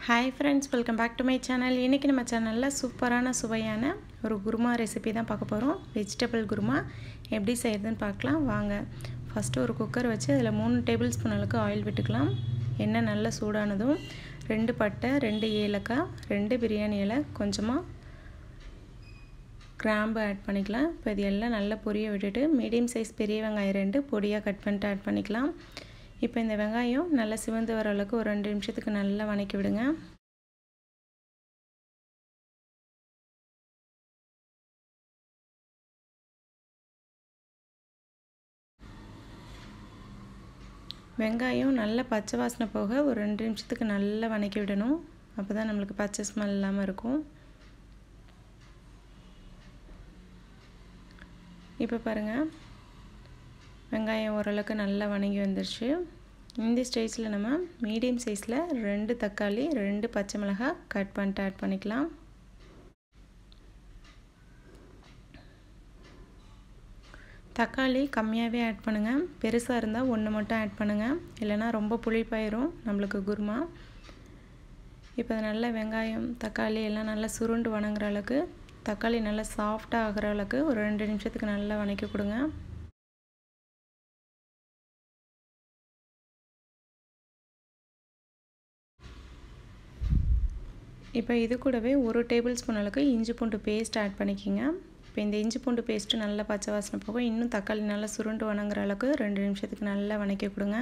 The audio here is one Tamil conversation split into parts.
hi friends welcome back to my channel இன்றைக்கி நம்ம சேனலில் சூப்பரான சுவையான ஒரு குருமா ரெசிபி தான் பார்க்க போகிறோம் வெஜிடபிள் குருமா எப்படி செய்கிறதுன்னு பார்க்கலாம் வாங்க ஃபஸ்ட்டு ஒரு குக்கர் வச்சு அதில் மூணு டேபிள் ஸ்பூன் அளவுக்கு ஆயில் விட்டுக்கலாம் எண்ணெய் நல்லா சூடானதும் ரெண்டு பட்டை ரெண்டு ஏலக்காய் ரெண்டு பிரியாணி இலை கொஞ்சமாக கிராம்பு ஆட் பண்ணிக்கலாம் இப்போ இது எல்லாம் நல்லா பொரிய விட்டுட்டு மீடியம் சைஸ் பெரிய வெங்காயம் ரெண்டு பொடியாக கட் பண்ணிட்டு ஆட் பண்ணிக்கலாம் இப்போ இந்த வெங்காயம் நல்லா சிவந்து வர அளவுக்கு ஒரு ரெண்டு நிமிஷத்துக்கு நல்லா வணக்கி விடுங்க வெங்காயம் நல்லா பச்சை வாசனை போக ஒரு ரெண்டு நிமிஷத்துக்கு நல்லா வணக்கி விடணும் அப்போ தான் நம்மளுக்கு பச்சை ஸ்மெல் இல்லாமல் இருக்கும் இப்போ பாருங்கள் வெங்காயம் ஓரளவுக்கு நல்லா வணங்கி வந்துருச்சு இந்த ஸ்டேஜில் நம்ம மீடியம் சைஸில் ரெண்டு தக்காளி ரெண்டு பச்சை மிளகாய் கட் பண்ணிட்டு ஆட் பண்ணிக்கலாம் தக்காளி கம்மியாகவே ஆட் பண்ணுங்கள் பெருசாக இருந்தால் ஒன்று மட்டும் ஆட் பண்ணுங்கள் இல்லைனா ரொம்ப புளிப்பாயிரும் நம்மளுக்கு குருமா இப்போ நல்லா வெங்காயம் தக்காளி எல்லாம் நல்லா சுருண்டு வணங்குற அளவுக்கு தக்காளி நல்லா சாஃப்டாக ஆகிற அளவுக்கு ஒரு ரெண்டு நிமிஷத்துக்கு நல்லா வணக்கி கொடுங்க இப்போ இது கூடவே ஒரு டேபிள் ஸ்பூன் அளவுக்கு இஞ்சி பூண்டு பேஸ்ட் ஆட் பண்ணிக்கிங்க இப்போ இந்த இஞ்சி பூண்டு பேஸ்ட்டு நல்லா பச்சை வாசனை போகும் இன்னும் தக்காளி நல்லா சுருண்டு வணங்குற அளவுக்கு ரெண்டு நிமிஷத்துக்கு நல்லா வணக்கி கொடுங்க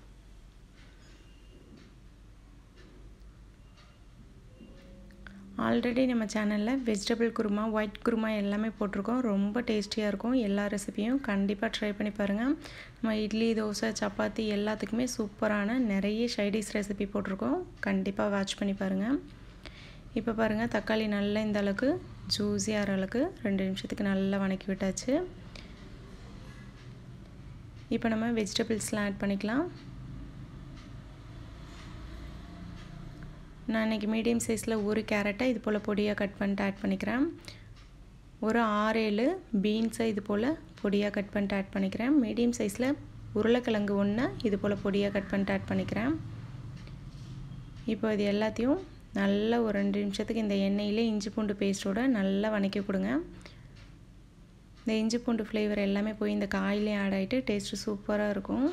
ஆல்ரெடி நம்ம சேனலில் வெஜிடபிள் குருமா ஒயிட் குருமா எல்லாமே போட்டிருக்கோம் ரொம்ப டேஸ்டியாக இருக்கும் எல்லா ரெசிபியும் கண்டிப்பாக ட்ரை பண்ணி பாருங்கள் நம்ம இட்லி தோசை சப்பாத்தி எல்லாத்துக்குமே சூப்பரான நிறைய ஷைடிஸ் ரெசிபி போட்டிருக்கோம் கண்டிப்பாக வாட்ச் பண்ணி பாருங்கள் இப்போ பாருங்கள் தக்காளி நல்லா இந்த அளவுக்கு ஜூஸியாக அளவுக்கு ரெண்டு நிமிஷத்துக்கு நல்லா வணக்கி விட்டாச்சு இப்போ நம்ம வெஜிடபிள்ஸ்லாம் ஆட் பண்ணிக்கலாம் நான் இன்றைக்கி மீடியம் சைஸில் ஒரு கேரட்டை இது போல் பொடியாக கட் பண்ணிட்டு ஆட் பண்ணிக்கிறேன் ஒரு ஆறு ஏழு பீன்ஸை இது போல் பொடியாக கட் பண்ணிட்டு ஆட் பண்ணிக்கிறேன் மீடியம் சைஸில் உருளைக்கிழங்கு ஒன்று இது போல் பொடியாக கட் பண்ணிட்டு ஆட் பண்ணிக்கிறேன் இப்போ இது எல்லாத்தையும் நல்லா ஒரு ரெண்டு நிமிஷத்துக்கு இந்த எண்ணெயிலே இஞ்சி பூண்டு பேஸ்ட்டோட நல்லா வணக்கி கொடுங்க இந்த இஞ்சி பூண்டு ஃப்ளேவர் எல்லாமே போய் இந்த காயிலே ஆட் ஆகிட்டு டேஸ்ட்டு சூப்பராக இருக்கும்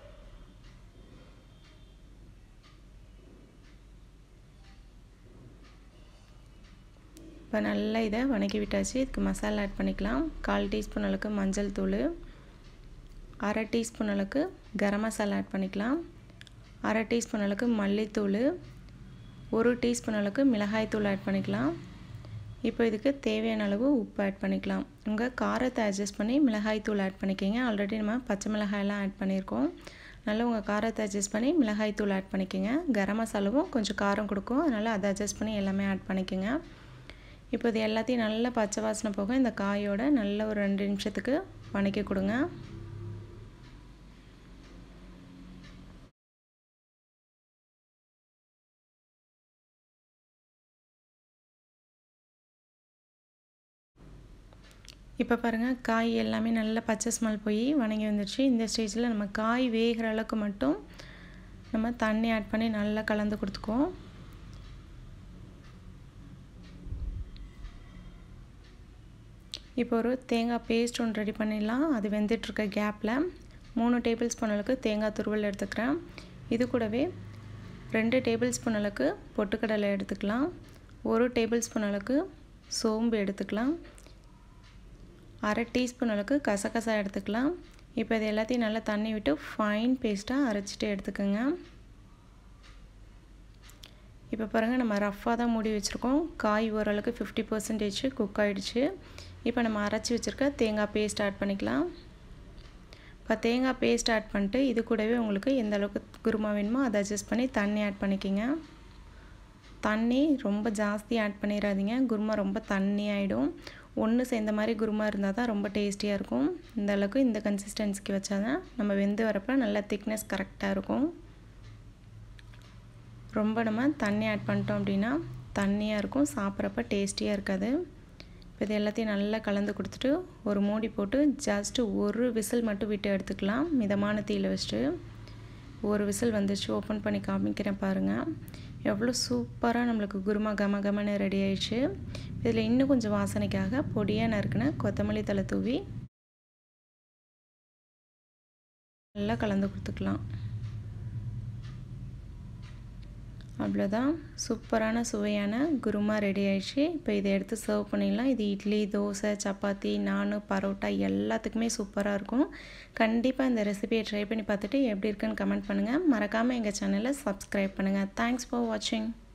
இப்போ நல்லா இதை வணக்கி விட்டாச்சு இதுக்கு மசாலா ஆட் பண்ணிக்கலாம் கால் டீஸ்பூன் அளவுக்கு மஞ்சள் தூள் அரை டீஸ்பூன் அளவுக்கு கரம் மசாலா ஆட் பண்ணிக்கலாம் அரை டீஸ்பூன் அளவுக்கு மல்லித்தூள் ஒரு டீஸ்பூன் அளவுக்கு மிளகாய் தூள் ஆட் பண்ணிக்கலாம் இப்போ இதுக்கு தேவையான அளவு உப்பு ஆட் பண்ணிக்கலாம் உங்கள் காரத்தை அட்ஜஸ்ட் பண்ணி மிளகாய் தூள் ஆட் பண்ணிக்கிங்க ஆல்ரெடி நம்ம பச்சை மிளகாயெல்லாம் ஆட் பண்ணியிருக்கோம் நல்லா உங்கள் காரத்தை அட்ஜஸ்ட் பண்ணி மிளகாய் தூள் ஆட் பண்ணிக்கோங்க கரம் மசாலாவும் கொஞ்சம் காரம் கொடுக்கும் அதனால் அதை அட்ஜஸ்ட் பண்ணி எல்லாமே ஆட் பண்ணிக்கோங்க இப்போ இது எல்லாத்தையும் நல்லா பச்சை வாசனை போக இந்த காயோட நல்ல ஒரு ரெண்டு நிமிஷத்துக்கு வணக்கி கொடுங்க இப்போ பாருங்கள் காய் எல்லாமே நல்லா பச்சை ஸ்மெல் போய் வணங்கி வந்துடுச்சு இந்த ஸ்டேஜில் நம்ம காய் வேகிற அளவுக்கு மட்டும் நம்ம தண்ணி ஆட் பண்ணி நல்லா கலந்து கொடுத்துக்குவோம் இப்போ ஒரு தேங்காய் பேஸ்ட் ஒன்று ரெடி பண்ணிடலாம் அது வெந்துட்டுருக்க கேப்பில் மூணு டேபிள் ஸ்பூன் அளவுக்கு தேங்காய் துருவல் எடுத்துக்கிறேன் இது கூடவே ரெண்டு டேபிள் ஸ்பூன் அளவுக்கு பொட்டுக்கடலை எடுத்துக்கலாம் ஒரு டேபிள் ஸ்பூன் அளவுக்கு சோம்பு எடுத்துக்கலாம் அரை டீஸ்பூன் அளவுக்கு கசகசா எடுத்துக்கலாம் இப்போ இது எல்லாத்தையும் நல்லா தண்ணி விட்டு ஃபைன் பேஸ்ட்டாக அரைச்சிட்டு எடுத்துக்கோங்க இப்போ பாருங்கள் நம்ம ரஃப்பாக தான் மூடி வச்சுருக்கோம் காய் ஓரளவுக்கு ஃபிஃப்டி பர்சன்டேஜ் குக் ஆகிடுச்சு இப்போ நம்ம அரைச்சி வச்சுருக்க தேங்காய் பேஸ்ட் ஆட் பண்ணிக்கலாம் இப்போ தேங்காய் பேஸ்ட் ஆட் பண்ணிட்டு இது கூடவே உங்களுக்கு எந்த அளவுக்கு குருமா வேணுமோ அதை அட்ஜஸ்ட் பண்ணி தண்ணி ஆட் பண்ணிக்கிங்க தண்ணி ரொம்ப ஜாஸ்தி ஆட் பண்ணிடாதீங்க குருமா ரொம்ப தண்ணி ஆகிடும் ஒன்று சேர்ந்த மாதிரி குருமா இருந்தால் தான் ரொம்ப டேஸ்டியாக இருக்கும் இந்த அளவுக்கு இந்த கன்சிஸ்டன்சிக்கு வச்சா தான் நம்ம வெந்து வரப்போ நல்லா திக்னஸ் கரெக்டாக இருக்கும் ரொம்ப நம்ம தண்ணி ஆட் பண்ணிட்டோம் அப்படின்னா தண்ணியாக இருக்கும் சாப்பிட்றப்ப டேஸ்டியாக இருக்காது இப்போ இது எல்லாத்தையும் நல்லா கலந்து கொடுத்துட்டு ஒரு மூடி போட்டு ஜஸ்ட்டு ஒரு விசில் மட்டும் விட்டு எடுத்துக்கலாம் மிதமான தீயில் வச்சுட்டு ஒரு விசில் வந்துச்சு ஓப்பன் பண்ணி காமிக்கிறேன் பாருங்கள் எவ்வளோ சூப்பராக நம்மளுக்கு குருமா கம கமன்னு ரெடி ஆயிடுச்சு இதில் இன்னும் கொஞ்சம் வாசனைக்காக பொடியாக நறுக்கின கொத்தமல்லி தலை தூவி நல்லா கலந்து கொடுத்துக்கலாம் அவ்வளோதான் சூப்பரான சுவையான குருமா ரெடி ஆயிடுச்சு இப்போ இதை எடுத்து சர்வ் பண்ணிடலாம் இது இட்லி தோசை சப்பாத்தி நான் பரோட்டா எல்லாத்துக்குமே சூப்பராக இருக்கும் கண்டிப்பாக இந்த ரெசிபியை ட்ரை பண்ணி பார்த்துட்டு எப்படி இருக்குன்னு கமெண்ட் பண்ணுங்கள் மறக்காமல் எங்கள் சேனலை சப்ஸ்கிரைப் பண்ணுங்கள் தேங்க்ஸ் ஃபார் வாட்சிங்